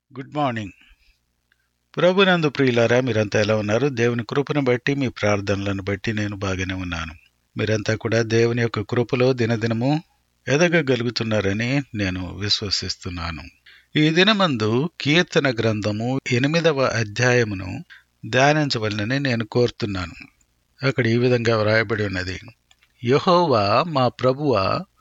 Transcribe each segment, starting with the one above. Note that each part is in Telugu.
గుడ్ మార్నింగ్ ప్రభునందు ప్రియులారా మీరంతా ఎలా ఉన్నారు దేవుని కృపను బట్టి మీ ప్రార్థనలను బట్టి నేను బాగానే ఉన్నాను మీరంతా కూడా దేవుని యొక్క కృపలో దినదినము ఎదగగలుగుతున్నారని నేను విశ్వసిస్తున్నాను ఈ దినమందు కీర్తన గ్రంథము ఎనిమిదవ అధ్యాయమును ధ్యానించవలనని నేను కోరుతున్నాను అక్కడ ఈ విధంగా వ్రాయబడి ఉన్నది యహోవా మా ప్రభువ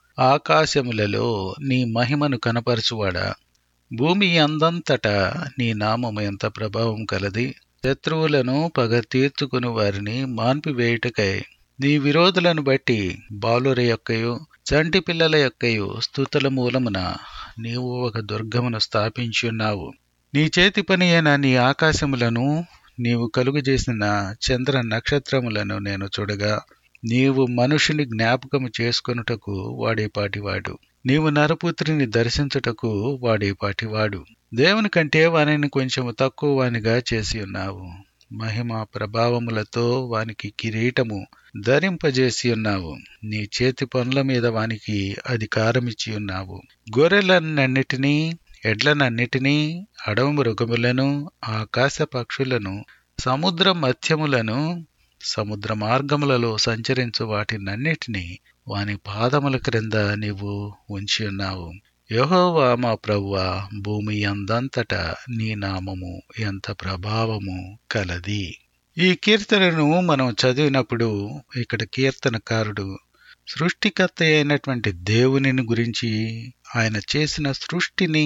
ఆకాశములలో నీ మహిమను కనపరచువాడా భూమి అందంతటా నీ నామము ఎంత ప్రభావం కలది శత్రువులను పగ తీర్చుకుని వారిని మాన్పివేయుటకై నీ విరోధులను బట్టి బాలుర యొక్కయు చంటి పిల్లల యొక్కయు స్థుతుల మూలమున నీవు ఒక దుర్గమును స్థాపించున్నావు నీ చేతి పని అయిన నీ ఆకాశములను నీవు కలుగు చేసిన చంద్ర నక్షత్రములను నేను చూడగా నీవు మనుషుని జ్ఞాపకము చేసుకొనుటకు వాడేపాటివాడు నీవు నరపుత్రిని దర్శించుటకు వాడేపాటివాడు దేవుని కంటే వానిని కొంచెం తక్కువ వానిగా చేసి ఉన్నావు మహిమ ప్రభావములతో వానికి కిరీటము ధరింపజేసి ఉన్నావు నీ చేతి పనుల మీద వానికి అధికారమిచ్చి ఉన్నావు గొర్రెలన్నిటినీ ఎడ్లనన్నిటినీ అడవి మృగములను ఆకాశ పక్షులను సముద్ర మధ్యములను సముద్ర మార్గములలో సంచరించు వాటినన్నిటినీ వాని పాదముల క్రింద నీవు ఉంచి ఉన్నావు యహోవా మా ప్రభువా భూమి అందంతటా నీ నామము ఎంత ప్రభావము కలది ఈ కీర్తనను మనం చదివినప్పుడు ఇక్కడ కీర్తనకారుడు సృష్టికర్త అయినటువంటి దేవునిని గురించి ఆయన చేసిన సృష్టిని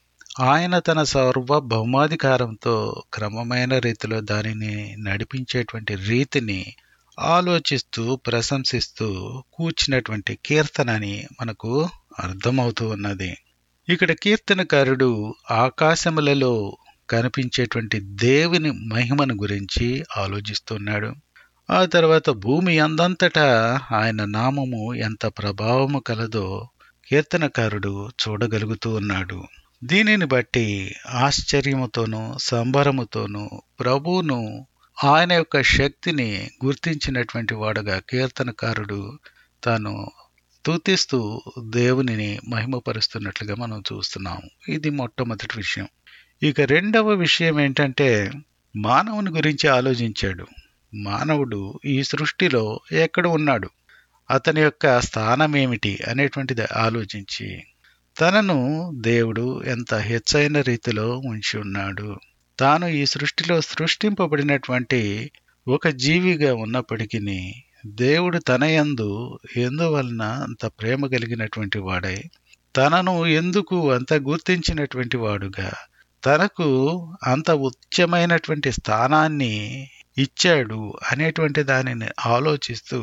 ఆయన తన సార్వభౌమాధికారంతో క్రమమైన రీతిలో దానిని నడిపించేటువంటి రీతిని ఆలోచిస్తూ ప్రశంసిస్తూ కూర్చున్నటువంటి కీర్తనని మనకు అర్థమవుతూ ఉన్నది ఇక్కడ కీర్తనకారుడు ఆకాశములలో కనిపించేటువంటి దేవుని మహిమను గురించి ఆలోచిస్తున్నాడు ఆ తర్వాత భూమి అందంతటా ఆయన నామము ఎంత ప్రభావము కలదో కీర్తనకారుడు చూడగలుగుతూ ఉన్నాడు దీనిని బట్టి ఆశ్చర్యముతోనూ సంబరముతోనూ ప్రభువును ఆయన యొక్క శక్తిని గుర్తించినటువంటి వాడుగా కీర్తనకారుడు తాను స్తుతిస్తూ దేవునిని మహిమపరుస్తున్నట్లుగా మనం చూస్తున్నాం ఇది మొట్టమొదటి విషయం ఇక రెండవ విషయం ఏంటంటే మానవుని గురించి ఆలోచించాడు మానవుడు ఈ సృష్టిలో ఎక్కడ ఉన్నాడు అతని యొక్క స్థానం ఏమిటి అనేటువంటిది ఆలోచించి తనను దేవుడు ఎంత హెచ్చైన రీతిలో ఉంచి ఉన్నాడు తాను ఈ సృష్టిలో సృష్టింపబడినటువంటి ఒక జీవిగా ఉన్నప్పటికీ దేవుడు తన యందు ఎందువలన అంత ప్రేమ కలిగినటువంటి వాడై తనను ఎందుకు అంత గుర్తించినటువంటి వాడుగా తనకు అంత ఉచ్చమైనటువంటి స్థానాన్ని ఇచ్చాడు అనేటువంటి దానిని ఆలోచిస్తూ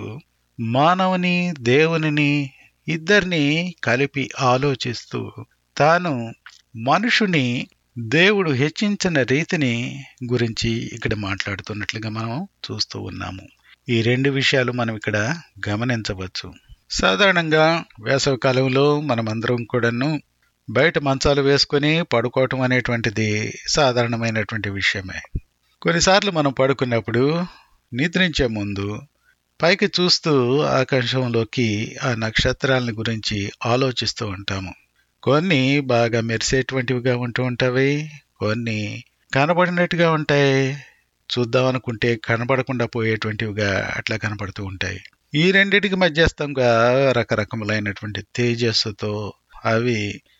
మానవుని దేవునిని ఇద్దరిని కలిపి ఆలోచిస్తూ తాను మనుషుని దేవుడు హెచ్చించిన రీతిని గురించి ఇక్కడ మాట్లాడుతున్నట్లుగా మనం చూస్తూ ఉన్నాము ఈ రెండు విషయాలు మనం ఇక్కడ గమనించవచ్చు సాధారణంగా వేసవి కాలంలో మనమందరం కూడాను బయట మంచాలు వేసుకొని పడుకోవటం అనేటువంటిది సాధారణమైనటువంటి విషయమే కొన్నిసార్లు మనం పడుకున్నప్పుడు నిద్రించే ముందు పైకి చూస్తూ ఆకాశంలోకి ఆ నక్షత్రాలని గురించి ఆలోచిస్తూ ఉంటాము కొన్ని బాగా మెరిసేటువంటివిగా ఉంటూ ఉంటాయి కొన్ని కనబడినట్టుగా ఉంటాయి చూద్దాం అనుకుంటే కనబడకుండా పోయేటువంటివిగా అట్లా కనబడుతూ ఉంటాయి ఈ రెండిటికి మధ్యస్థంగా రకరకములైనటువంటి తేజస్సుతో అవి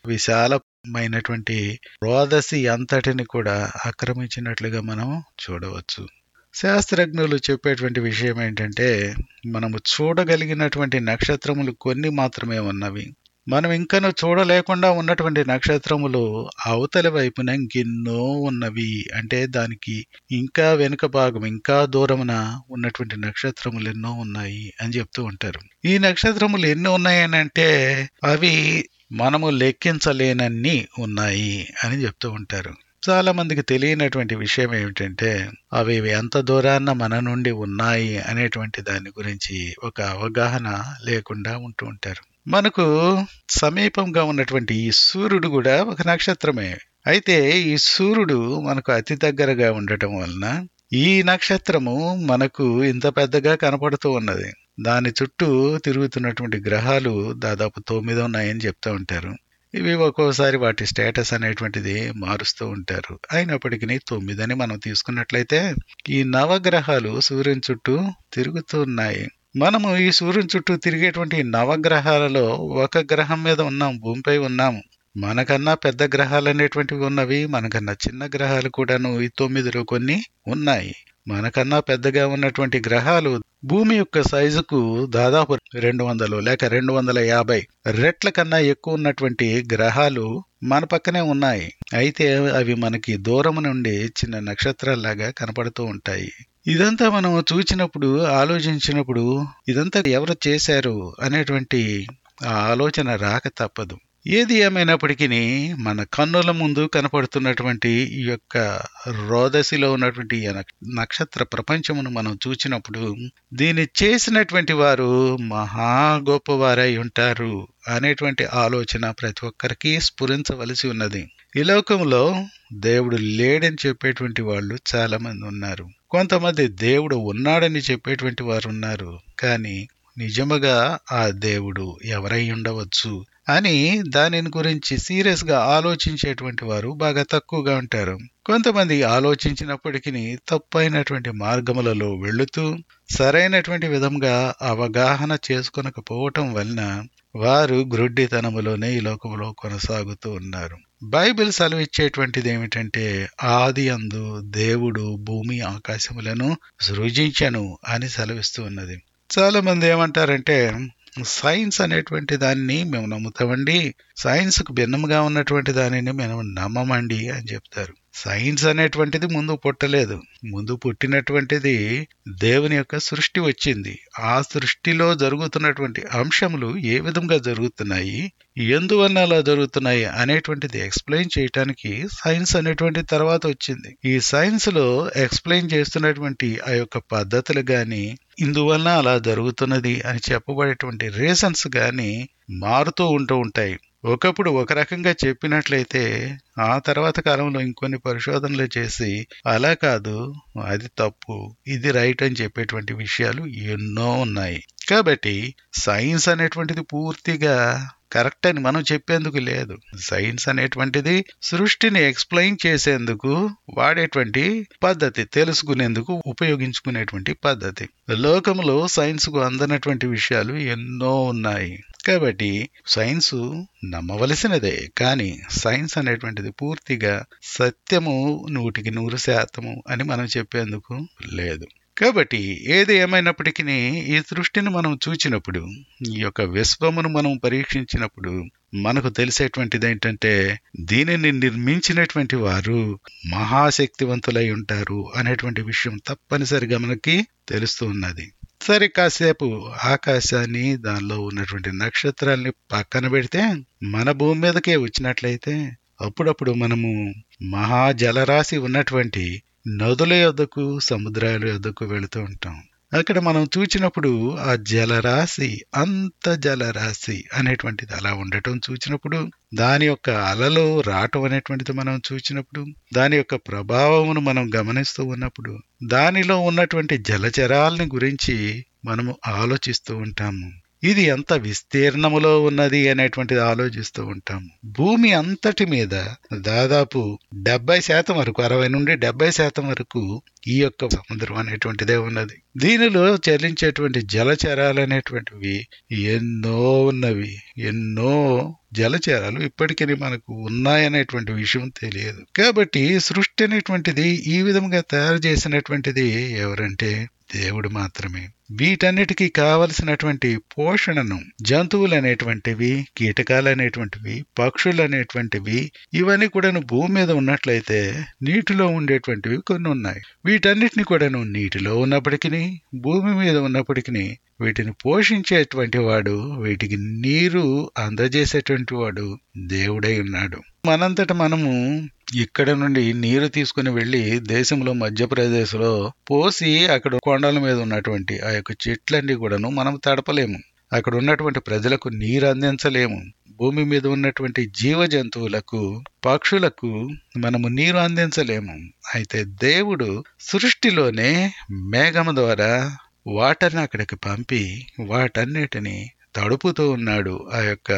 విశాలమైనటువంటి రోదసి అంతటిని కూడా ఆక్రమించినట్లుగా మనం చూడవచ్చు శాస్త్రజ్ఞులు చెప్పేటువంటి విషయం ఏంటంటే మనము చూడగలిగినటువంటి నక్షత్రములు కొన్ని మాత్రమే ఉన్నవి మనం ఇంకను చూడలేకుండా ఉన్నటువంటి నక్షత్రములు అవతలి వైపున ఇంకెన్నో ఉన్నవి అంటే దానికి ఇంకా వెనుక భాగం ఇంకా దూరమున ఉన్నటువంటి నక్షత్రములు ఎన్నో ఉన్నాయి అని చెప్తూ ఉంటారు ఈ నక్షత్రములు ఎన్ని ఉన్నాయని అంటే అవి మనము లెక్కించలేనన్ని ఉన్నాయి అని చెప్తూ ఉంటారు చాలా మందికి తెలియనటువంటి విషయం ఏమిటంటే అవి ఎంత దూరాన్న మన నుండి ఉన్నాయి అనేటువంటి దాని గురించి ఒక అవగాహన లేకుండా ఉంటూ ఉంటారు మనకు సమీపంగా ఉన్నటువంటి ఈ సూర్యుడు కూడా ఒక నక్షత్రమే అయితే ఈ సూర్యుడు మనకు అతి దగ్గరగా ఉండటం వలన ఈ నక్షత్రము మనకు ఇంత పెద్దగా కనపడుతూ ఉన్నది దాని చుట్టూ తిరుగుతున్నటువంటి గ్రహాలు దాదాపు తొమ్మిది ఉన్నాయని చెప్తూ ఉంటారు ఇవి ఒక్కోసారి వాటి స్టేటస్ అనేటువంటిది మారుస్తూ ఉంటారు అయినప్పటికీ తొమ్మిదని మనం తీసుకున్నట్లయితే ఈ నవగ్రహాలు సూర్యుని చుట్టూ తిరుగుతూ ఉన్నాయి మనము ఈ సూర్యుని చుట్టూ తిరిగేటువంటి నవగ్రహాలలో ఒక గ్రహం మీద ఉన్నాం భూమిపై ఉన్నాము మనకన్నా పెద్ద గ్రహాలు అనేటువంటివి ఉన్నవి మనకన్నా చిన్న గ్రహాలు కూడాను ఈ తొమ్మిదిలో కొన్ని ఉన్నాయి మనకన్నా పెద్దగా ఉన్నటువంటి గ్రహాలు భూమి యొక్క సైజుకు దాదాపు రెండు వందలు లేక రెండు వందల యాభై రెట్ల కన్నా ఎక్కువ ఉన్నటువంటి గ్రహాలు మన పక్కనే ఉన్నాయి అయితే అవి మనకి దూరం నుండి చిన్న నక్షత్రాల్లాగా కనపడుతూ ఉంటాయి ఇదంతా మనం చూచినప్పుడు ఆలోచించినప్పుడు ఇదంతా ఎవరు చేశారు అనేటువంటి ఆ ఆలోచన రాక తప్పదు ఏది ఏమైనప్పటికీ మన కన్నుల ముందు కనపడుతున్నటువంటి ఈ యొక్క రోదసిలో ఉన్నటువంటి ఈ నక్షత్ర ప్రపంచమును మనం చూచినప్పుడు దీన్ని చేసినటువంటి వారు మహా గొప్పవారై ఉంటారు అనేటువంటి ఆలోచన ప్రతి ఒక్కరికి స్ఫురించవలసి ఉన్నది ఈ లోకంలో దేవుడు లేడని చెప్పేటువంటి వాళ్ళు చాలా మంది ఉన్నారు కొంతమంది దేవుడు ఉన్నాడని చెప్పేటువంటి వారు ఉన్నారు కానీ నిజముగా ఆ దేవుడు ఎవరై ఉండవచ్చు అని దానిని గురించి సీరియస్ గా ఆలోచించేటువంటి వారు బాగా తక్కువగా ఉంటారు కొంతమంది ఆలోచించినప్పటికీ తప్పైనటువంటి మార్గములలో వెళుతూ సరైనటువంటి విధంగా అవగాహన చేసుకొనకపోవటం వలన వారు గ్రుడ్డితనములోనే ఈ లోకంలో కొనసాగుతూ ఉన్నారు బైబిల్ సెలవిచ్చేటువంటిది ఏమిటంటే ఆది అందు దేవుడు భూమి ఆకాశములను సృజించను అని సెలవిస్తూ ఉన్నది చాలా మంది ఏమంటారంటే సైన్స్ అనేటువంటి దాన్ని మేము నమ్ముతామండి సైన్స్ కు భిన్నముగా ఉన్నటువంటి దానిని మేము నమ్మమండి అని చెప్తారు సైన్స్ అనేటువంటిది ముందు పుట్టలేదు ముందు పుట్టినటువంటిది దేవుని యొక్క సృష్టి వచ్చింది ఆ సృష్టిలో జరుగుతున్నటువంటి అంశములు ఏ విధంగా జరుగుతున్నాయి ఎందువల్ల అలా జరుగుతున్నాయి అనేటువంటిది ఎక్స్ప్లెయిన్ చేయటానికి సైన్స్ అనేటువంటి తర్వాత వచ్చింది ఈ సైన్స్ లో ఎక్స్ప్లెయిన్ చేస్తున్నటువంటి ఆ యొక్క పద్ధతులు గాని ఇందువలన అలా జరుగుతున్నది అని చెప్పబడేటువంటి రీజన్స్ గాని మారుతూ ఉంటూ ఉంటాయి ఒకప్పుడు ఒక రకంగా చెప్పినట్లయితే ఆ తర్వాత కాలంలో ఇంకొన్ని పరిశోధనలు చేసి అలా కాదు అది తప్పు ఇది రైట్ అని చెప్పేటువంటి విషయాలు ఎన్నో ఉన్నాయి కాబట్టి సైన్స్ అనేటువంటిది పూర్తిగా కరెక్ట్ అని మనం చెప్పేందుకు లేదు సైన్స్ అనేటువంటిది సృష్టిని ఎక్స్ప్లెయిన్ చేసేందుకు వాడేటువంటి పద్ధతి తెలుసుకునేందుకు ఉపయోగించుకునేటువంటి పద్ధతి లోకంలో సైన్స్ కు అందనటువంటి విషయాలు ఎన్నో ఉన్నాయి కాబట్టి సైన్స్ నమ్మవలసినదే కానీ సైన్స్ అనేటువంటిది పూర్తిగా సత్యము నూటికి నూరు శాతము అని మనం చెప్పేందుకు లేదు కాబట్టి ఏది ఏమైనప్పటికీ ఈ సృష్టిని మనం చూచినప్పుడు ఈ యొక్క విశ్వమును మనం పరీక్షించినప్పుడు మనకు తెలిసేటువంటిది ఏంటంటే దీనిని నిర్మించినటువంటి వారు మహాశక్తివంతులై ఉంటారు అనేటువంటి విషయం తప్పనిసరిగా మనకి తెలుస్తూ ఉన్నది సరే కాసేపు ఆకాశాన్ని దానిలో ఉన్నటువంటి నక్షత్రాల్ని పక్కన పెడితే మన భూమి మీదకే వచ్చినట్లయితే అప్పుడప్పుడు మనము మహాజలరాశి ఉన్నటువంటి నదుల యొద్దకు సముద్రాల యొద్దకు వెళుతూ ఉంటాం అక్కడ మనం చూచినప్పుడు ఆ జలరాశి అంత జలరాశి అనేటువంటిది అలా ఉండటం చూచినప్పుడు దాని యొక్క అలలు రావటం అనేటువంటిది మనం చూచినప్పుడు దాని యొక్క ప్రభావమును మనం గమనిస్తూ ఉన్నప్పుడు దానిలో ఉన్నటువంటి జలచరాలని గురించి మనము ఆలోచిస్తూ ఉంటాము ఇది ఎంత విస్తీర్ణములో ఉన్నది అనేటువంటిది ఆలోచిస్తూ ఉంటాము భూమి అంతటి మీద దాదాపు డెబ్బై శాతం వరకు అరవై నుండి డెబ్బై శాతం వరకు ఈ యొక్క సముద్రం అనేటువంటిదే ఉన్నది దీనిలో చెల్లించేటువంటి జలచరాలు అనేటువంటివి ఎన్నో ఉన్నవి ఎన్నో జలచరాలు ఇప్పటికీ మనకు ఉన్నాయనేటువంటి విషయం తెలియదు కాబట్టి సృష్టి అనేటువంటిది ఈ విధంగా తయారు చేసినటువంటిది ఎవరంటే దేవుడు మాత్రమే వీటన్నిటికీ కావలసినటువంటి పోషణను జంతువులు అనేటువంటివి కీటకాలు అనేటువంటివి పక్షులు అనేటువంటివి ఇవన్నీ కూడాను భూమి మీద ఉన్నట్లయితే నీటిలో ఉండేటువంటివి కొన్ని ఉన్నాయి వీటన్నిటిని కూడాను నీటిలో ఉన్నప్పటికీ భూమి మీద ఉన్నప్పటికీ వీటిని పోషించేటువంటి వాడు వీటికి నీరు అందజేసేటువంటి వాడు దేవుడై ఉన్నాడు మనంతట మనము ఇక్కడ నుండి నీరు తీసుకుని వెళ్లి దేశంలో మధ్యప్రదేశ్లో పోసి అక్కడ కొండల మీద ఉన్నటువంటి ఆ యొక్క చెట్లన్నీ కూడాను మనం తడపలేము అక్కడ ఉన్నటువంటి ప్రజలకు నీరు అందించలేము భూమి మీద ఉన్నటువంటి జీవ జంతువులకు పక్షులకు మనము నీరు అందించలేము అయితే దేవుడు సృష్టిలోనే మేఘం ద్వారా వాటర్ని అక్కడికి పంపి వాటన్నిటిని తడుపుతూ ఉన్నాడు ఆ యొక్క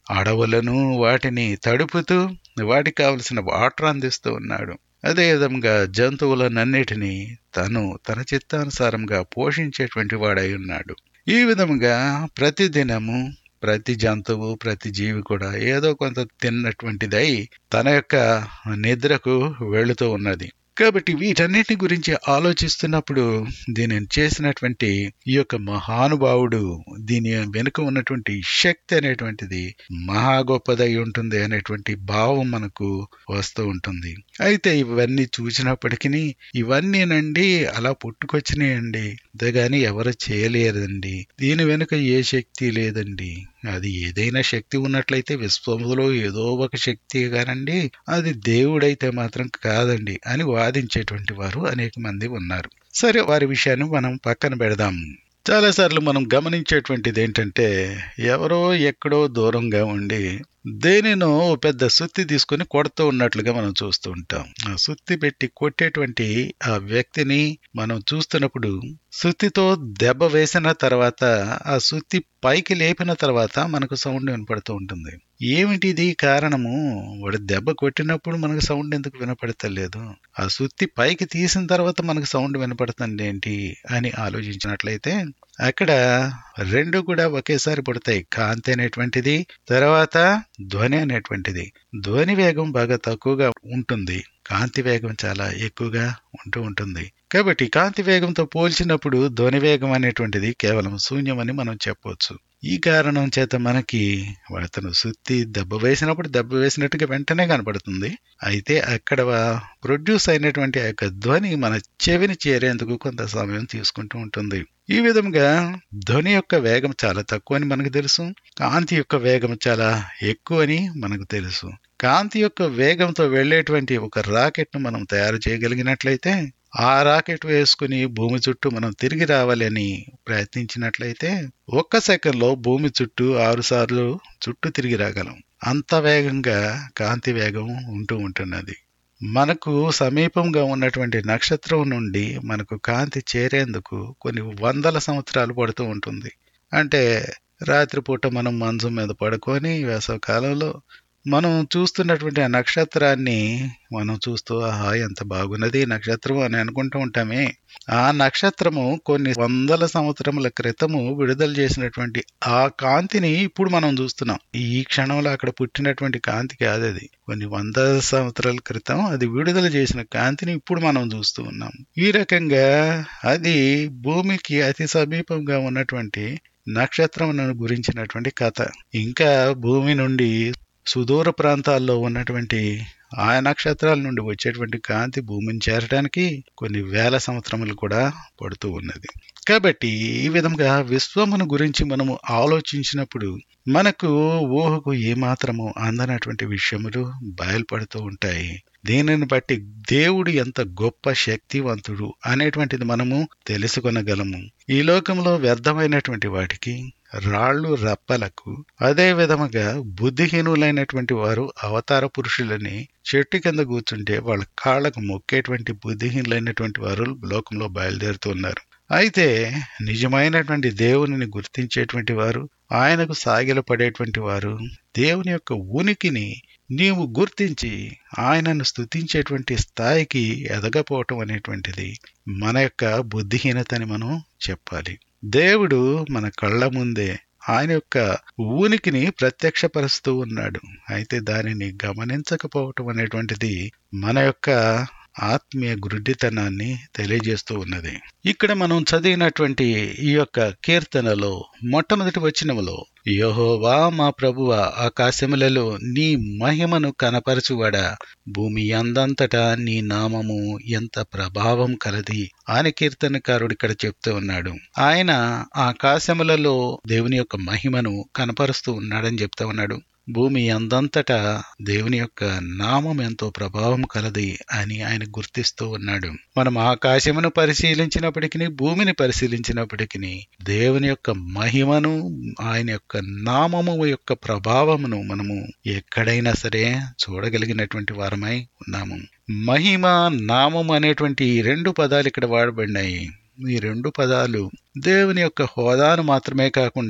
అడవులను వాటిని తడుపుతూ వాటికి కావలసిన వాటర్ అందిస్తూ ఉన్నాడు అదే విధంగా జంతువులనన్నిటినీ తను తన చిత్తానుసారంగా పోషించేటువంటి వాడై ఉన్నాడు ఈ విధముగా ప్రతి దినము ప్రతి జంతువు ప్రతి జీవి కూడా ఏదో కొంత తిన్నటువంటిదై తన యొక్క నిద్రకు వెళుతూ ఉన్నది కాబట్టి వీటన్నిటి గురించి ఆలోచిస్తున్నప్పుడు దీనిని చేసినటువంటి ఈ యొక్క మహానుభావుడు దీని వెనుక ఉన్నటువంటి శక్తి అనేటువంటిది మహా గొప్పదై ఉంటుంది అనేటువంటి భావం మనకు వస్తూ ఉంటుంది అయితే ఇవన్నీ చూసినప్పటికీ ఇవన్నీనండి అలా పుట్టుకొచ్చినాయండి అంతేగాని ఎవరు చేయలేదండి దీని వెనుక ఏ శక్తి లేదండి అది ఏదైనా శక్తి ఉన్నట్లయితే విశ్వంలో ఏదో ఒక శక్తి కానండి అది దేవుడైతే మాత్రం కాదండి అని వాదించేటువంటి వారు అనేక మంది ఉన్నారు సరే వారి విషయాన్ని మనం పక్కన పెడదాం చాలాసార్లు మనం గమనించేటువంటిది ఏంటంటే ఎవరో ఎక్కడో దూరంగా ఉండి దేనినో పెద్ద సుత్తి తీసుకుని కొడుతూ ఉన్నట్లుగా మనం చూస్తూ ఉంటాం ఆ సుత్తి పెట్టి కొట్టేటువంటి ఆ వ్యక్తిని మనం చూస్తున్నప్పుడు సుత్తితో దెబ్బ వేసిన తర్వాత ఆ సుత్తి పైకి లేపిన తర్వాత మనకు సౌండ్ వినపడుతూ ఉంటుంది ఏమిటిది కారణము వాడు దెబ్బ కొట్టినప్పుడు మనకు సౌండ్ ఎందుకు వినపడతలేదు ఆ సుత్తి పైకి తీసిన తర్వాత మనకు సౌండ్ వినపడుతుంది ఏంటి అని ఆలోచించినట్లయితే అక్కడ రెండు కూడా ఒకేసారి పడతాయి కాంతి అనేటువంటిది తర్వాత ధ్వని అనేటువంటిది ధ్వని వేగం బాగా తక్కువగా ఉంటుంది కాంతి వేగం చాలా ఎక్కువగా ఉంటూ ఉంటుంది కాబట్టి కాంతి వేగంతో పోల్చినప్పుడు ధ్వని వేగం అనేటువంటిది కేవలం శూన్యమని మనం చెప్పవచ్చు ఈ కారణం చేత మనకి అతను సుత్తి దెబ్బ వేసినప్పుడు దెబ్బ వేసినట్టుగా వెంటనే కనపడుతుంది అయితే అక్కడ ప్రొడ్యూస్ అయినటువంటి ఆ యొక్క ధ్వని మన చెవిని చేరేందుకు కొంత సమయం తీసుకుంటూ ఉంటుంది ఈ విధంగా ధ్వని యొక్క వేగం చాలా తక్కువ అని మనకు తెలుసు కాంతి యొక్క వేగం చాలా ఎక్కువ అని మనకు తెలుసు కాంతి యొక్క వేగంతో వెళ్లేటువంటి ఒక రాకెట్ ను మనం తయారు చేయగలిగినట్లయితే ఆ రాకెట్ వేసుకుని భూమి చుట్టూ మనం తిరిగి రావాలని ప్రయత్నించినట్లయితే ఒక్క సెకండ్లో భూమి చుట్టూ ఆరు సార్లు చుట్టూ తిరిగి రాగలం అంత వేగంగా కాంతి వేగం ఉంటూ ఉంటున్నది మనకు సమీపంగా ఉన్నటువంటి నక్షత్రం నుండి మనకు కాంతి చేరేందుకు కొన్ని వందల సంవత్సరాలు పడుతూ ఉంటుంది అంటే రాత్రిపూట మనం మంచం మీద పడుకొని వేసవ కాలంలో మనం చూస్తున్నటువంటి ఆ నక్షత్రాన్ని మనం చూస్తూ ఆహా ఎంత బాగున్నది నక్షత్రం అని అనుకుంటూ ఉంటామే ఆ నక్షత్రము కొన్ని వందల సంవత్సరముల క్రితము విడుదల చేసినటువంటి ఆ కాంతిని ఇప్పుడు మనం చూస్తున్నాం ఈ క్షణంలో అక్కడ పుట్టినటువంటి కాంతి కాదు అది కొన్ని వందల సంవత్సరాల క్రితం అది విడుదల చేసిన కాంతిని ఇప్పుడు మనం చూస్తూ ఉన్నాం ఈ రకంగా అది భూమికి అతి సమీపంగా ఉన్నటువంటి నక్షత్రం గురించినటువంటి కథ ఇంకా భూమి నుండి సుదూర ప్రాంతాల్లో ఉన్నటువంటి ఆ నక్షత్రాల నుండి వచ్చేటువంటి కాంతి భూమిని చేరడానికి కొన్ని వేల సంవత్సరములు కూడా పడుతూ ఉన్నది కాబట్టి ఈ విధంగా విశ్వమును గురించి మనము ఆలోచించినప్పుడు మనకు ఊహకు ఏమాత్రము అందనటువంటి విషయములు బయలుపడుతూ ఉంటాయి దీనిని బట్టి దేవుడు ఎంత గొప్ప శక్తివంతుడు అనేటువంటిది మనము తెలుసుకొనగలము ఈ లోకంలో వ్యర్థమైనటువంటి వాటికి రాళ్ళు రప్పలకు అదే విధముగా బుద్ధిహీనులైనటువంటి వారు అవతార పురుషులని చెట్టు కింద కూర్చుంటే వాళ్ళ కాళ్ళకు మొక్కేటువంటి బుద్ధిహీనులైనటువంటి వారు లోకంలో బయలుదేరుతున్నారు అయితే నిజమైనటువంటి దేవునిని గుర్తించేటువంటి వారు ఆయనకు సాగిల పడేటువంటి వారు దేవుని యొక్క ఉనికిని నీవు గుర్తించి ఆయనను స్థుతించేటువంటి స్థాయికి ఎదగపోవటం అనేటువంటిది మన యొక్క బుద్ధిహీనతని మనం చెప్పాలి దేవుడు మన కళ్ళ ముందే ఆయన యొక్క ఊనికిని ప్రత్యక్షపరుస్తూ ఉన్నాడు అయితే దానిని గమనించకపోవటం అనేటువంటిది మన యొక్క ఆత్మీయ గుడ్డితనాన్ని తెలియజేస్తూ ఉన్నది ఇక్కడ మనం చదివినటువంటి ఈ యొక్క కీర్తనలో మొట్టమొదటి వచనములో యహోవా మా ప్రభువ ఆకాశములలో నీ మహిమను కనపరచువాడా భూమి అందంతటా నీ నామము ఎంత ప్రభావం కలది అని కీర్తనకారుడు ఇక్కడ చెప్తూ ఉన్నాడు ఆయన ఆకాశములలో దేవుని యొక్క మహిమను కనపరుస్తూ ఉన్నాడని చెప్తా ఉన్నాడు భూమి అందంతటా దేవుని యొక్క నామం ఎంతో ప్రభావం కలది అని ఆయన గుర్తిస్తూ ఉన్నాడు మనం ఆకాశమును పరిశీలించినప్పటికీ భూమిని పరిశీలించినప్పటికీ దేవుని యొక్క మహిమను ఆయన యొక్క నామము యొక్క ప్రభావమును మనము ఎక్కడైనా సరే చూడగలిగినటువంటి వారమై ఉన్నాము మహిమ నామం అనేటువంటి ఈ రెండు పదాలు ఇక్కడ వాడబడినాయి ఈ రెండు పదాలు దేవుని యొక్క హోదాను మాత్రమే కాకుండా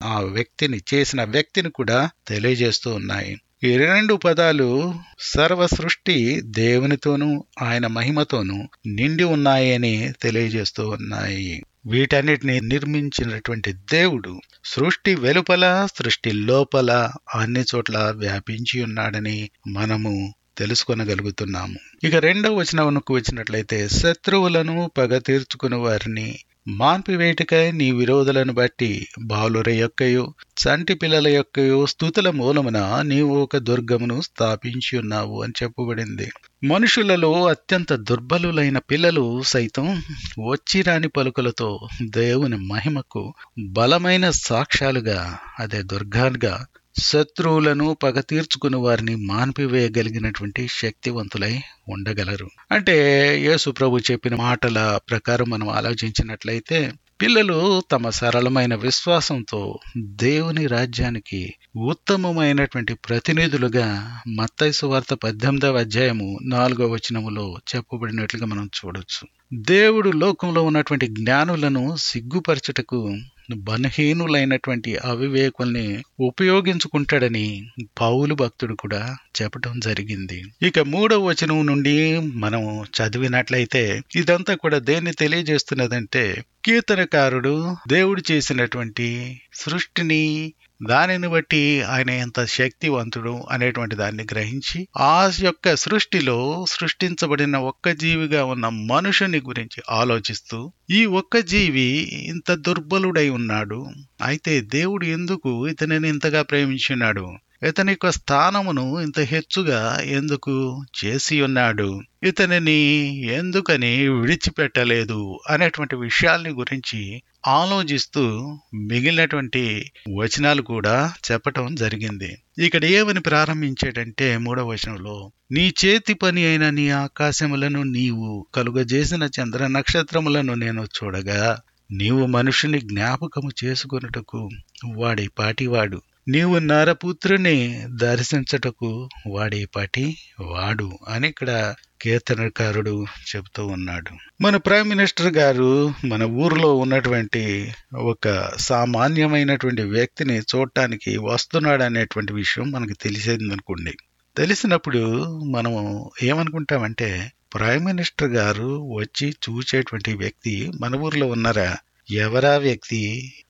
ఆ వ్యక్తిని చేసిన వ్యక్తిని కూడా తెలియజేస్తూ ఉన్నాయి ఈ రెండు పదాలు సర్వ సృష్టి దేవునితోనూ ఆయన మహిమతోనూ నిండి ఉన్నాయని తెలియజేస్తూ ఉన్నాయి వీటన్నిటిని నిర్మించినటువంటి దేవుడు సృష్టి వెలుపల సృష్టి లోపల అన్ని చోట్ల వ్యాపించి ఉన్నాడని మనము తెలుసుకొనగలుగుతున్నాము ఇక రెండవ వచనమునకు వచ్చినట్లయితే శత్రువులను పగ తీర్చుకుని వారిని మాన్పివేటికై నీ విరోధులను బట్టి బాలుర యొక్కయు చంటి పిల్లల యొక్కయు స్థుతుల మూలమున నీవు ఒక దుర్గమును స్థాపించి ఉన్నావు అని చెప్పబడింది మనుషులలో అత్యంత దుర్బలులైన పిల్లలు సైతం వచ్చిరాని పలుకులతో దేవుని మహిమకు బలమైన సాక్ష్యాలుగా అదే దుర్గాలుగా శత్రువులను పగ తీర్చుకుని వారిని మాన్పివేయగలిగినటువంటి శక్తివంతులై ఉండగలరు అంటే యేసు ప్రభు చెప్పిన మాటల ప్రకారం మనం ఆలోచించినట్లయితే పిల్లలు తమ సరళమైన విశ్వాసంతో దేవుని రాజ్యానికి ఉత్తమమైనటువంటి ప్రతినిధులుగా మత్తైసు వార్త పద్దెనిమిదవ అధ్యాయము నాలుగవ వచనములో చెప్పబడినట్లుగా మనం చూడొచ్చు దేవుడు లోకంలో ఉన్నటువంటి జ్ఞానులను సిగ్గుపరచుటకు బలహీనులైనటువంటి అవివేకుల్ని ఉపయోగించుకుంటాడని పౌలు భక్తుడు కూడా చెప్పడం జరిగింది ఇక మూడవ వచనం నుండి మనం చదివినట్లయితే ఇదంతా కూడా దేన్ని తెలియజేస్తున్నదంటే కీర్తనకారుడు దేవుడు చేసినటువంటి సృష్టిని దానిని బట్టి ఆయన ఎంత శక్తివంతుడు అనేటువంటి దాన్ని గ్రహించి ఆ యొక్క సృష్టిలో సృష్టించబడిన ఒక్క జీవిగా ఉన్న మనుషుని గురించి ఆలోచిస్తూ ఈ ఒక్క జీవి ఇంత దుర్బలుడై ఉన్నాడు అయితే దేవుడు ఎందుకు ఇతనిని ఇంతగా ప్రేమించున్నాడు ఇతని యొక్క స్థానమును ఇంత హెచ్చుగా ఎందుకు చేసి ఉన్నాడు ఇతనిని ఎందుకని విడిచిపెట్టలేదు అనేటువంటి విషయాల్ని గురించి ఆలోచిస్తూ మిగిలినటువంటి వచనాలు కూడా చెప్పటం జరిగింది ఇక్కడ ఏమని ప్రారంభించాడంటే మూడవ వచనంలో నీ చేతి పని అయిన నీ ఆకాశములను నీవు కలుగజేసిన చంద్ర నక్షత్రములను నేను చూడగా నీవు మనుషుని జ్ఞాపకము చేసుకొనుటకు వాడి పాటివాడు నీవు నరపుత్రుని దర్శించటకు వాడే పాటి వాడు అని ఇక్కడ కీర్తనకారుడు చెబుతూ ఉన్నాడు మన ప్రైమ్ మినిస్టర్ గారు మన ఊర్లో ఉన్నటువంటి ఒక సామాన్యమైనటువంటి వ్యక్తిని చూడటానికి వస్తున్నాడు అనేటువంటి విషయం మనకు తెలిసేది అనుకోండి తెలిసినప్పుడు మనము ఏమనుకుంటామంటే ప్రైమ్ మినిస్టర్ గారు వచ్చి చూసేటువంటి వ్యక్తి మన ఊర్లో ఉన్నారా ఎవరా వ్యక్తి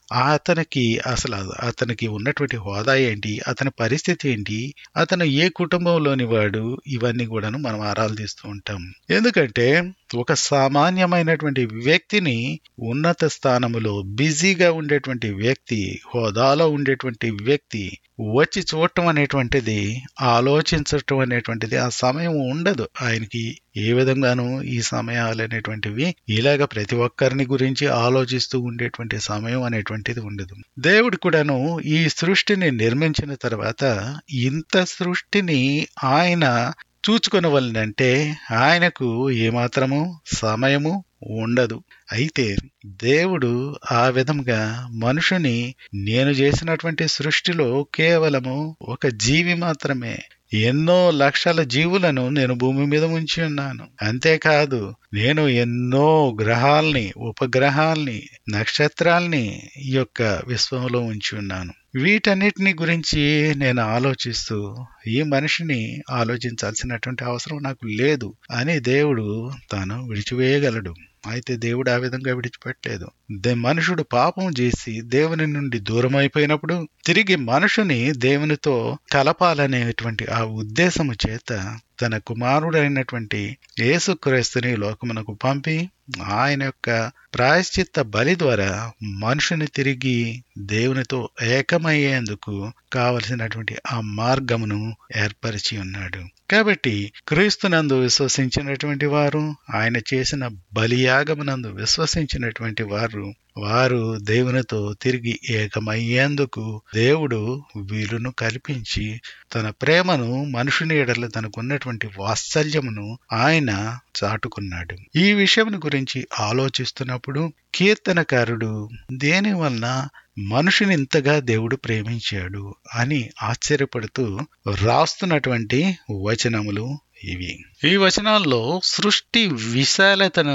అతనికి అసలు అతనికి ఉన్నటువంటి హోదా ఏంటి అతని పరిస్థితి ఏంటి అతను ఏ కుటుంబంలోని వాడు ఇవన్నీ కూడాను మనం ఆరాలు తీస్తూ ఉంటాం ఎందుకంటే ఒక సామాన్యమైనటువంటి వ్యక్తిని ఉన్నత స్థానములో బిజీగా ఉండేటువంటి వ్యక్తి హోదాలో ఉండేటువంటి వ్యక్తి వచ్చి చూడటం అనేటువంటిది ఆలోచించటం అనేటువంటిది ఆ సమయం ఉండదు ఆయనకి ఏ విధంగానూ ఈ సమయాలు అనేటువంటివి ఇలాగ ప్రతి ఒక్కరిని గురించి ఆలోచిస్తూ ఉండేటువంటి సమయం అనేటువంటిది ఉండదు దేవుడు కూడాను ఈ సృష్టిని నిర్మించిన తర్వాత ఇంత సృష్టిని ఆయన చూచుకొనవలనంటే ఆయనకు ఏమాత్రము సమయము ఉండదు అయితే దేవుడు ఆ విధంగా మనుషుని నేను చేసినటువంటి సృష్టిలో కేవలము ఒక జీవి మాత్రమే ఎన్నో లక్షల జీవులను నేను భూమి మీద ఉంచి ఉన్నాను అంతేకాదు నేను ఎన్నో గ్రహాల్ని ఉపగ్రహాల్ని నక్షత్రాల్ని ఈ యొక్క విశ్వంలో ఉంచి ఉన్నాను వీటన్నిటిని గురించి నేను ఆలోచిస్తూ ఈ మనిషిని ఆలోచించాల్సినటువంటి అవసరం నాకు లేదు అని దేవుడు తాను విడిచివేయగలడు అయితే దేవుడు ఆ విధంగా విడిచిపెట్టలేదు మనుషుడు పాపం చేసి దేవుని నుండి దూరం అయిపోయినప్పుడు తిరిగి మనుషుని దేవునితో కలపాలనేటువంటి ఆ ఉద్దేశము చేత తన కుమారుడైనటువంటి యేసుక్రీస్తుని లోకమునకు పంపి ఆయన యొక్క ప్రాయశ్చిత్త బలి ద్వారా మనుషుని తిరిగి దేవునితో ఏకమయ్యేందుకు కావలసినటువంటి ఆ మార్గమును ఏర్పరిచి ఉన్నాడు కాబట్టి క్రీస్తునందు విశ్వసించినటువంటి వారు ఆయన చేసిన బలియాగమునందు విశ్వసించినటువంటి వారు వారు దేవునితో తిరిగి ఏకమయ్యేందుకు దేవుడు వీలును కల్పించి తన ప్రేమను మనుషుని ఎడల తనకున్నటువంటి వాత్సల్యమును ఆయన చాటుకున్నాడు ఈ విషయం గురించి ఆలోచిస్తున్నప్పుడు కీర్తనకారుడు దేని వలన మనుషుని ఇంతగా దేవుడు ప్రేమించాడు అని ఆశ్చర్యపడుతూ రాస్తున్నటువంటి వచనములు ఇవి ఈ వచనాల్లో సృష్టి విశాలతను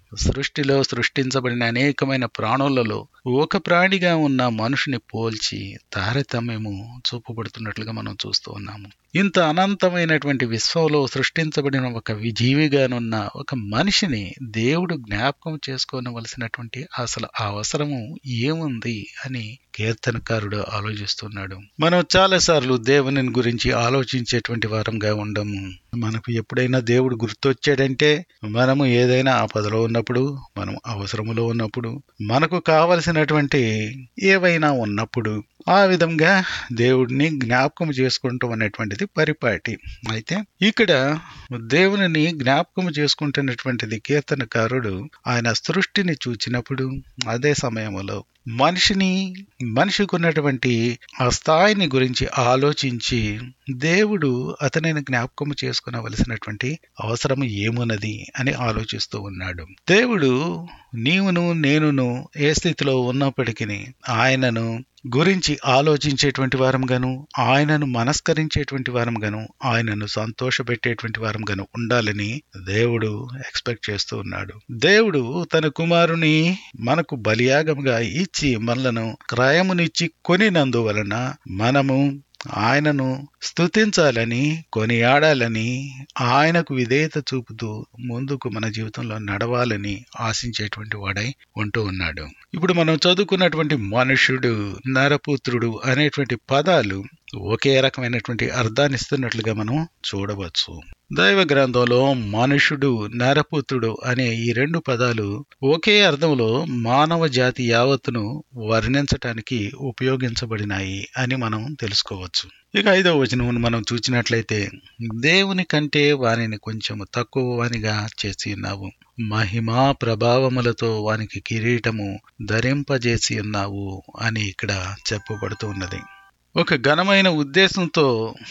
సృష్టిలో సృష్టించబడిన అనేకమైన ప్రాణులలో ఒక ప్రాణిగా ఉన్న మనుషుని పోల్చి తారతమ్యము చూపబడుతున్నట్లుగా మనం చూస్తూ ఉన్నాము ఇంత అనంతమైనటువంటి విశ్వంలో సృష్టించబడిన ఒక విజీవిగానున్న ఒక మనిషిని దేవుడు జ్ఞాపకం చేసుకోనవలసినటువంటి అసలు ఆ అవసరము ఏముంది అని కీర్తనకారుడు ఆలోచిస్తున్నాడు మనం చాలాసార్లు దేవుని గురించి ఆలోచించేటువంటి వారంగా ఉండము మనకు ఎప్పుడైనా దేవుడు గుర్తొచ్చాడంటే మనము ఏదైనా ఆపదలో ఉన్నప్పుడు మనం అవసరములో ఉన్నప్పుడు మనకు కావలసినటువంటి ఏవైనా ఉన్నప్పుడు ఆ విధంగా దేవుడిని జ్ఞాపకం చేసుకుంటాం అనేటువంటిది పరిపాటి అయితే ఇక్కడ దేవునిని జ్ఞాపకం చేసుకుంటున్నటువంటిది కీర్తనకారుడు ఆయన సృష్టిని చూచినప్పుడు అదే సమయంలో మనిషిని మనిషికి ఉన్నటువంటి ఆ స్థాయిని గురించి ఆలోచించి దేవుడు అతనిని జ్ఞాపకం చేసుకునవలసినటువంటి అవసరం ఏమున్నది అని ఆలోచిస్తూ ఉన్నాడు దేవుడు నీవును నేనును ఏ స్థితిలో ఉన్నప్పటికీ ఆయనను గురించి ఆలోచించేటువంటి వారంగాను ఆయనను మనస్కరించేటువంటి వారంగాను ఆయనను సంతోషపెట్టేటువంటి వారంగాను ఉండాలని దేవుడు ఎక్స్పెక్ట్ చేస్తూ ఉన్నాడు దేవుడు తన కుమారుని మనకు బలియాగముగా ఇచ్చి మనలను క్రయమునిచ్చి కొనినందువలన మనము ఆయనను స్తుతించాలని కొనియాడాలని ఆయనకు విధేయత చూపుతూ ముందుకు మన జీవితంలో నడవాలని ఆశించేటువంటి వాడై ఉంటూ ఉన్నాడు ఇప్పుడు మనం చదువుకున్నటువంటి మనుషుడు నరపుత్రుడు అనేటువంటి పదాలు ఒకే రకమైనటువంటి అర్థాన్ని ఇస్తున్నట్లుగా మనం చూడవచ్చు దైవ గ్రంథంలో మనుషుడు నరపుత్రుడు అనే ఈ రెండు పదాలు ఒకే అర్థంలో మానవ జాతి యావత్తును వర్ణించటానికి ఉపయోగించబడినాయి అని మనం తెలుసుకోవచ్చు ఇక ఐదవ వచనం మనం చూసినట్లయితే దేవుని కంటే వానిని కొంచెం తక్కువ వానిగా చేసి ఉన్నావు మహిమా ప్రభావములతో వానికి కిరీటము ధరింపజేసి ఉన్నావు అని ఇక్కడ చెప్పబడుతూ ఉన్నది ఒక ఘనమైన ఉద్దేశంతో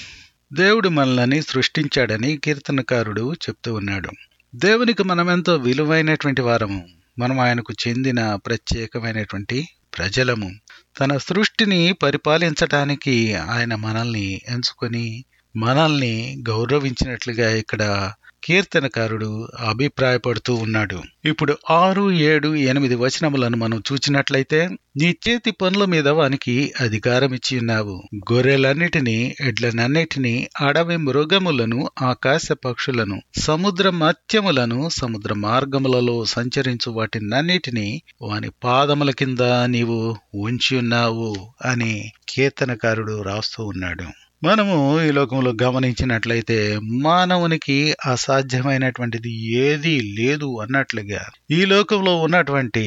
దేవుడు మనల్ని సృష్టించాడని కీర్తనకారుడు చెప్తూ ఉన్నాడు దేవునికి మనమెంతో విలువైనటువంటి వారము మనం ఆయనకు చెందిన ప్రత్యేకమైనటువంటి ప్రజలము తన సృష్టిని పరిపాలించటానికి ఆయన మనల్ని ఎంచుకొని మనల్ని గౌరవించినట్లుగా ఇక్కడ కీర్తనకారుడు అభిప్రాయపడుతూ ఉన్నాడు ఇప్పుడు ఆరు ఏడు ఎనిమిది వచనములను మనం చూచినట్లయితే నీ చేతి పనుల మీద వానికి అధికారం ఇచ్చి ఉన్నావు గొర్రెలన్నిటినీ ఎడ్లనన్నిటినీ అడవి మృగములను ఆకాశ పక్షులను సముద్ర మత్యములను సముద్ర మార్గములలో సంచరించు వాటినన్నిటినీ వాని పాదముల కింద నీవు ఉంచి ఉన్నావు అని కీర్తనకారుడు రాస్తూ ఉన్నాడు మనము ఈ లోకంలో గమనించినట్లయితే మానవునికి అసాధ్యమైనటువంటిది ఏదీ లేదు అన్నట్లుగా ఈ లోకంలో ఉన్నటువంటి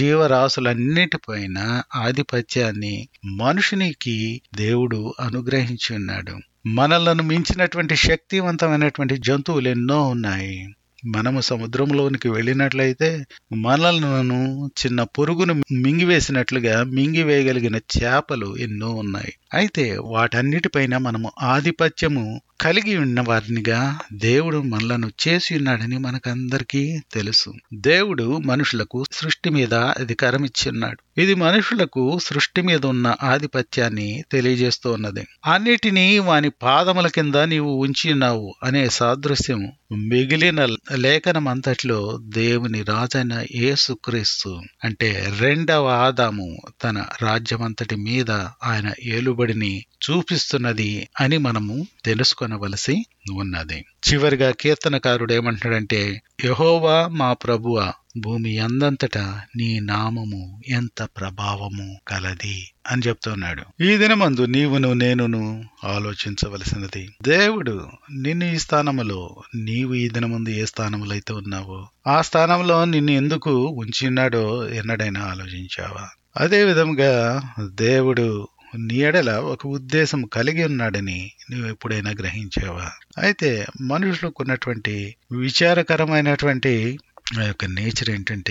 జీవరాశులన్నిటిపైన ఆధిపత్యాన్ని మనుషునికి దేవుడు అనుగ్రహించి ఉన్నాడు మనలను మించినటువంటి శక్తివంతమైనటువంటి జంతువులు ఎన్నో ఉన్నాయి మనము సముద్రంలోనికి వెళ్ళినట్లయితే మనలను చిన్న పురుగును మింగివేసినట్లుగా మింగివేయగలిగిన చేపలు ఎన్నో ఉన్నాయి అయితే వాటన్నిటిపైన మనము ఆధిపత్యము కలిగి ఉన్న వారినిగా దేవుడు మనలను చేసి ఉన్నాడని మనకందరికీ తెలుసు దేవుడు మనుషులకు సృష్టి మీద అధికారం ఇచ్చి ఉన్నాడు ఇది మనుషులకు సృష్టి మీద ఉన్న ఆధిపత్యాన్ని తెలియజేస్తూ ఉన్నది అన్నిటినీ వాని పాదముల కింద నీవు ఉంచి ఉన్నావు అనే సాదృశ్యం మిగిలిన లేఖనం అంతట్లో దేవుని రాజైన యేసుక్రీస్తు అంటే రెండవ ఆదాము తన రాజ్యమంతటి మీద ఆయన ఏలుబడిని చూపిస్తున్నది అని మనము తెలుసుకొనవలసి ఉన్నది చివరిగా కీర్తనకారుడు ఏమంటున్నాడంటే యహోవా మా ప్రభువ భూమి అందంతటా నీ నామము ఎంత ప్రభావము కలది అని చెప్తున్నాడు ఈ దినమందు నీవును నేనును ఆలోచించవలసినది దేవుడు నిన్ను ఈ స్థానములో నీవు ఈ దినముందు ఏ స్థానములో అయితే ఉన్నావో ఆ స్థానంలో నిన్ను ఎందుకు ఉంచిన్నాడో ఎన్నడైనా ఆలోచించావా అదే విధంగా దేవుడు నీ ఎడల ఒక ఉద్దేశం కలిగి ఉన్నాడని నువ్వు ఎప్పుడైనా గ్రహించావా అయితే మనుషులకు ఉన్నటువంటి విచారకరమైనటువంటి ఆ యొక్క నేచర్ ఏంటంటే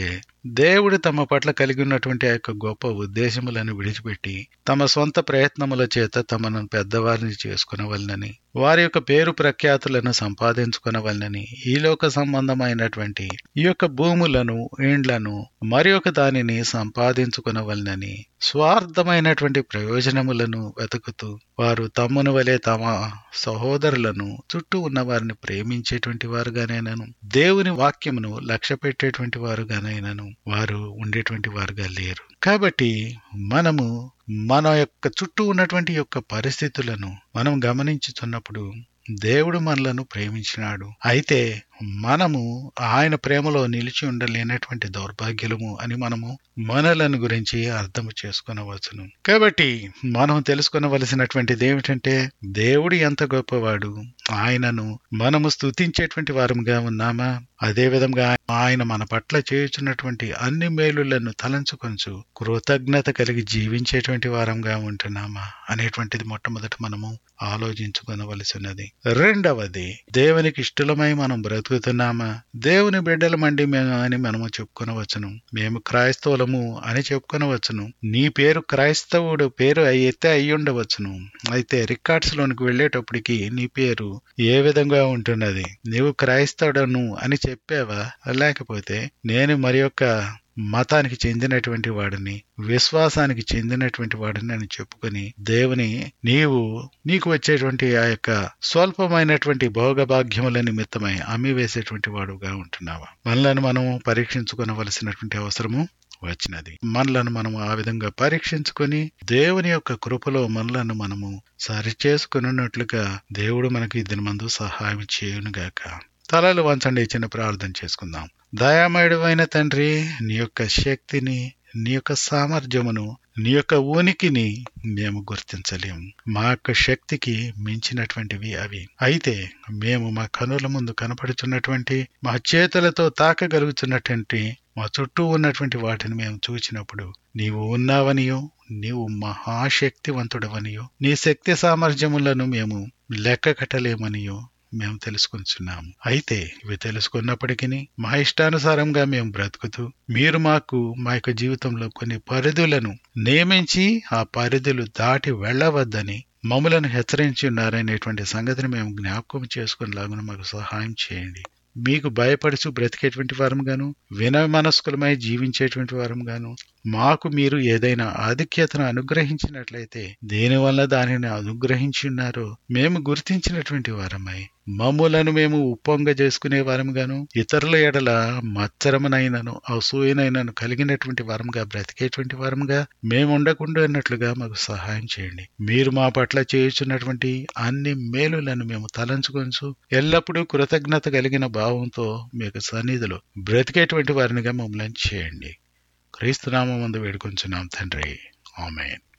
దేవుడు తమ పట్ల కలిగి ఉన్నటువంటి ఆ యొక్క గొప్ప ఉద్దేశములను విడిచిపెట్టి తమ సొంత ప్రయత్నముల చేత తమను పెద్దవారిని చేసుకునవలనని వారి యొక్క పేరు ప్రఖ్యాతులను సంపాదించుకునవలనని ఈ లోక సంబంధమైనటువంటి ఈ యొక్క భూములను ఇండ్లను మరి ఒక దానిని సంపాదించుకునవలనని స్వార్థమైనటువంటి ప్రయోజనములను వెతుకుతూ వారు తమ్మును వలె తమ సహోదరులను చుట్టూ ఉన్న వారిని ప్రేమించేటువంటి వారుగానైనాను దేవుని వాక్యమును లక్ష్య పెట్టేటువంటి వారుగానైనాను వారు ఉండేటువంటి వారుగా లేరు కాబట్టి మనము మన యొక్క చుట్టూ ఉన్నటువంటి యొక్క పరిస్థితులను మనం గమనించుతున్నప్పుడు దేవుడు మనలను ప్రేమించినాడు అయితే మనము ఆయన ప్రేమలో నిలిచి ఉండలేనటువంటి దౌర్భాగ్యులము అని మనము మనలను గురించి అర్థం చేసుకునవచ్చును కాబట్టి మనం తెలుసుకునవలసినటువంటిది ఏమిటంటే దేవుడు ఎంత గొప్పవాడు ఆయనను మనము స్తుతించేటువంటి వారముగా ఉన్నామా అదే విధంగా ఆయన మన పట్ల చేయుచున్నటువంటి అన్ని మేలులను తలంచుకొంచు కృతజ్ఞత కలిగి జీవించేటువంటి వారంగా ఉంటున్నామా అనేటువంటిది మొట్టమొదట మనము ఆలోచించుకొనవలసినది రెండవది దేవునికి ఇష్టలమై మనం బ్రతుకుతున్నామా దేవుని బిడ్డలమండి మేము అని మనము చెప్పుకొనవచ్చును మేము క్రైస్తవులము అని చెప్పుకొనవచ్చును నీ పేరు క్రైస్తవుడు పేరు అయితే అయి ఉండవచ్చును అయితే రికార్డ్స్ లోనికి వెళ్ళేటప్పటికి నీ పేరు ఏ విధంగా ఉంటున్నది నీవు క్రైస్తవుడను అని చెప్పావా లేకపోతే నేను మరి యొక్క మతానికి చెందినటువంటి వాడిని విశ్వాసానికి చెందినటువంటి వాడిని అని చెప్పుకొని దేవుని నీవు నీకు వచ్చేటువంటి ఆ యొక్క స్వల్పమైనటువంటి భోగభాగ్యముల నిమిత్తమై అమ్మి వేసేటువంటి వాడుగా ఉంటున్నావా మనలను మనం పరీక్షించుకోవలసినటువంటి అవసరము వచ్చినది మనలను మనము ఆ విధంగా పరీక్షించుకొని దేవుని యొక్క కృపలో మనలను మనము సరి చేసుకున్నట్లుగా దేవుడు మనకి దీని మందు సహాయం చేయునుగాక తలలు వంచండి చిన్న ప్రార్థన చేసుకుందాం దయామయుడమైన తండ్రి నీ యొక్క శక్తిని నీ యొక్క సామర్థ్యమును నీ యొక్క ఉనికిని మేము గుర్తించలేము మా యొక్క శక్తికి మించినటువంటివి అవి అయితే మేము మా కనుల ముందు కనపడుచున్నటువంటి మా చేతులతో తాకగలుగుతున్నటువంటి మా చుట్టూ ఉన్నటువంటి వాటిని మేము చూచినప్పుడు నీవు ఉన్నావనియో నీవు మహాశక్తివంతుడవనియో నీ శక్తి సామర్థ్యములను మేము లెక్క కట్టలేమనియో మేము తెలుసుకుంటున్నాము అయితే ఇవి తెలుసుకున్నప్పటికీ మా ఇష్టానుసారంగా మేము బ్రతుకుతూ మీరు మాకు మా యొక్క జీవితంలో కొన్ని పరిధులను నియమించి ఆ పరిధులు దాటి వెళ్ళవద్దని మమ్మలను హెచ్చరించి ఉన్నారనేటువంటి సంగతిని మేము జ్ఞాపకం చేసుకునేలాగా మాకు సహాయం చేయండి మీకు భయపడుచు బ్రతికేటువంటి వారం గాను వినయ మనస్కులమై జీవించేటువంటి వారం గాను మాకు మీరు ఏదైనా ఆధిక్యతను అనుగ్రహించినట్లయితే దేనివల్ల దానిని అనుగ్రహించి ఉన్నారో మేము గుర్తించినటువంటి వారమై మమ్ములను మేము ఉప్పొంగ చేసుకునే వారంగాను ఇతరుల ఎడల మత్సరమునైనను అసూయనైనను కలిగినటువంటి వారంగా బ్రతికేటువంటి వారంగా మేము ఉండకుండా అన్నట్లుగా మాకు సహాయం చేయండి మీరు మా పట్ల చేయుచున్నటువంటి అన్ని మేలులను మేము తలంచుకొంచు ఎల్లప్పుడూ కృతజ్ఞత కలిగిన భావంతో మీకు సన్నిధిలో బ్రతికేటువంటి వారినిగా మమ్మల్ని చేయండి క్రీస్తునామందు వేడుకొంచున్నాం తండ్రి ఆమెన్